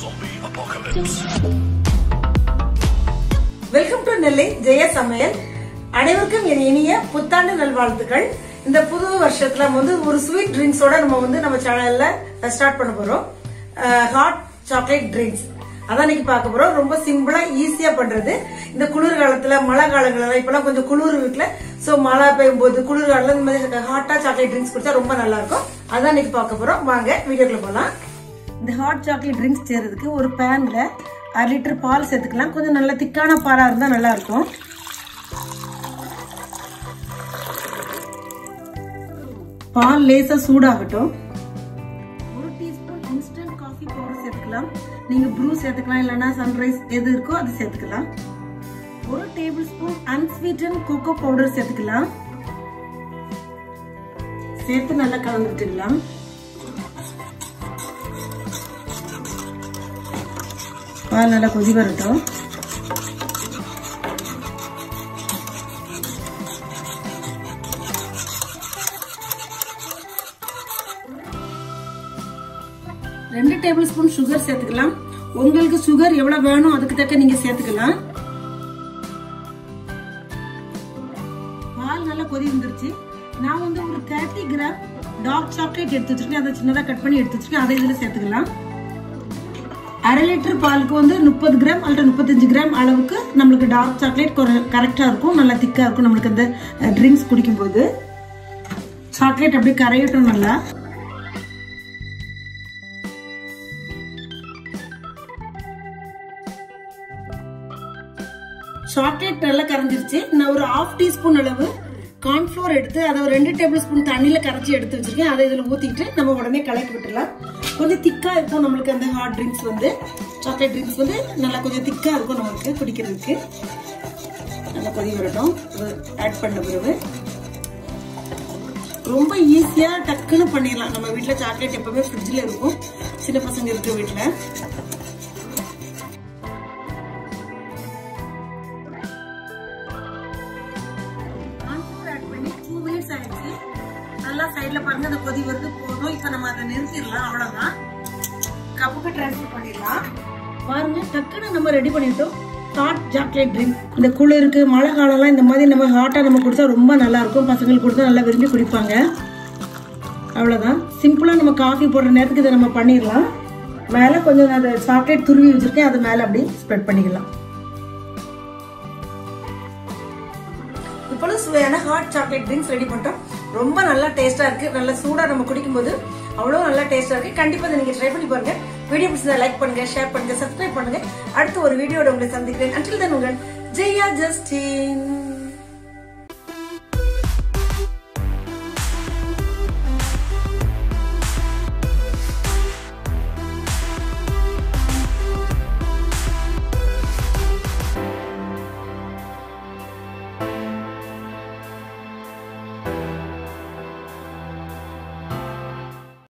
Zombie apocalypse. Welcome to Nellai Jaya சமையல் அனைவருக்கும் என் இனிய புத்தாண்டு நல்வாழ்த்துக்கள் இந்த புது வருஷத்துல நம்ம வந்து ஒரு ஸ்வீட் ட்ரிங்க்ஸோட நம்ம வந்து நம்ம சேனல்ல ஸ்டார்ட் பண்ண போறோம் ஹாட் சாக்லேட் ட்ரிங்க்ஸ் அதான் இன்னைக்கு பார்க்க போறோம் ரொம்ப சிம்பிளா ஈஸியா பண்றது இந்த குளிர் காலத்துல மழை காலங்கள்ல இப்பெல்லாம் கொஞ்சம் குளிர் வீட்டுல சோ மழை பெய்யும் போது குளிர் காலத்துல இந்த மாதிரி ஹாட்டா சாக்லேட் ட்ரிங்க்ஸ் குடிச்சா ரொம்ப நல்லா இருக்கும் அதான் இன்னைக்கு பார்க்க போறோம் வாங்க வீடியோக்குள்ள போலாம் இந்த ஹாட் சாக்லேட் ட்ரிங்க்ஸ் செய்யறதுக்கு ஒரு பேன்ல அரை லிட்டர் பால் சேர்த்துக்கலாம் கொஞ்சம் நல்ல திக்கான பாலா இருந்தா நல்லா இருக்கும் பால் லேசா சூடாகட்டும் ஒரு டீஸ்பூன் இன்ஸ்டன்ட் காஃபி பவுடர் சேர்த்துக்கலாம் நீங்க ப்ரூ சேர்த்துக்கலாம் இல்லைன்னா சன்ரைஸ் எது இருக்கோ அது சேர்த்துக்கலாம் ஒரு table spoon unsweetened cocoa powder சேர்த்துக்கலாம் சேர்த்து நல்லா கலந்து விட்டுக்கலாம் பால் நல்லா கொதி வரட்டும் ரெண்டு டேபிள் ஸ்பூன் சுகர் சேர்த்துக்கலாம் உங்களுக்கு சுகர் எவ்வளவு வேணும் அதுக்கு தக்க நீங்க சேர்த்துக்கலாம் பால் நல்லா கொதி வந்துருச்சு நான் வந்து ஒரு தேர்ட்டி கிராம் டார்க் சாக்லேட் எடுத்து வச்சிருக்கேன் அதை சின்னதா கட் பண்ணி எடுத்து வச்சிருக்கேன் அதை இதுல சேர்த்துக்கலாம் அரை லிட்டர் பாலுக்கு வந்து முப்பது கிராம் அல்லது முப்பத்தஞ்சு கிராம் அளவுக்கு நம்மளுக்கு டார்க் சாக்லேட் கரெக்டாக இருக்கும் நல்லா திக்காக இருக்கும் நம்மளுக்கு அந்த ட்ரிங்க்ஸ் குடிக்கும்போது சாக்லேட் அப்படியே கரையட்டும் நல்லா சாக்லேட் நல்லா கரைஞ்சிருச்சு நான் ஒரு ஹாஃப் டீஸ்பூன் அளவு கார்ன்ஃப்ளோர் எடுத்து அதை ஒரு ரெண்டு டேபிள் ஸ்பூன் தண்ணியில கரைச்சி எடுத்து வச்சிருக்கேன் அதை இதுல ஊத்திட்டு நம்ம உடனே கலக்கி விட்டுலாம் கொஞ்சம் திக்கா இருக்கும் நம்மளுக்கு அந்த ஹாட் ட்ரிங்க்ஸ் வந்து சாக்லேட் ட்ரிங்க்ஸ் வந்து நல்லா கொஞ்சம் திக்கா இருக்கும் நமக்கு குடிக்கிறதுக்கு நல்லா கொதி வரட்டும் ஆட் பண்ண பிறகு ரொம்ப ஈஸியா டக்குன்னு பண்ணிடலாம் நம்ம வீட்டுல சாக்லேட் எப்பவுமே ஃப்ரிட்ஜ்ல இருக்கும் சின்ன பசங்க இருக்க வீட்டுல நல்லா சைட்ல பாருங்க அந்த கொதி வருது போதும் இப்ப நம்ம அதை நிறுத்திடலாம் அவ்வளவுதான் கப்புக்கு டிரான்ஸ்ஃபர் பண்ணிடலாம் பாருங்க டக்குன்னு நம்ம ரெடி பண்ணிட்டோம் ஹாட் சாக்லேட் ட்ரிங்க் இந்த குளிருக்கு மழை காலம்லாம் இந்த மாதிரி நம்ம ஹாட்டா நம்ம குடிச்சா ரொம்ப நல்லா இருக்கும் பசங்களுக்கு கொடுத்தா நல்லா விரும்பி குடிப்பாங்க அவ்வளவுதான் சிம்பிளா நம்ம காஃபி போடுற நேரத்துக்கு இதை நம்ம பண்ணிடலாம் மேல கொஞ்சம் அந்த சாக்லேட் துருவி வச்சிருக்கேன் அது மேல அப்படி ஸ்ப்ரெட் பண்ணிக்கலாம் இப்போது சுவையான ஹாட் சாக்லேட் ட்ரிங்க்ஸ் ரெடி பண்ணிட்டோம் ரொம்ப நல்லா டேஸ்டா இருக்கு நல்லா சூடா நம்ம குடிக்கும்போது அவ்வளவு நல்லா டேஸ்டா இருக்கு கண்டிப்பா இதை நீங்க ட்ரை பண்ணி பாருங்க வீடியோ பிடிச்சதா லைக் பண்ணுங்க ஷேர் பண்ணுங்க சப்ஸ்கிரைப் பண்ணுங்க அடுத்த ஒரு வீடியோட உங்களை சந்திக்கிறேன் அன்டில் தன் உங்கள் ஜெயா ஜஸ்டின்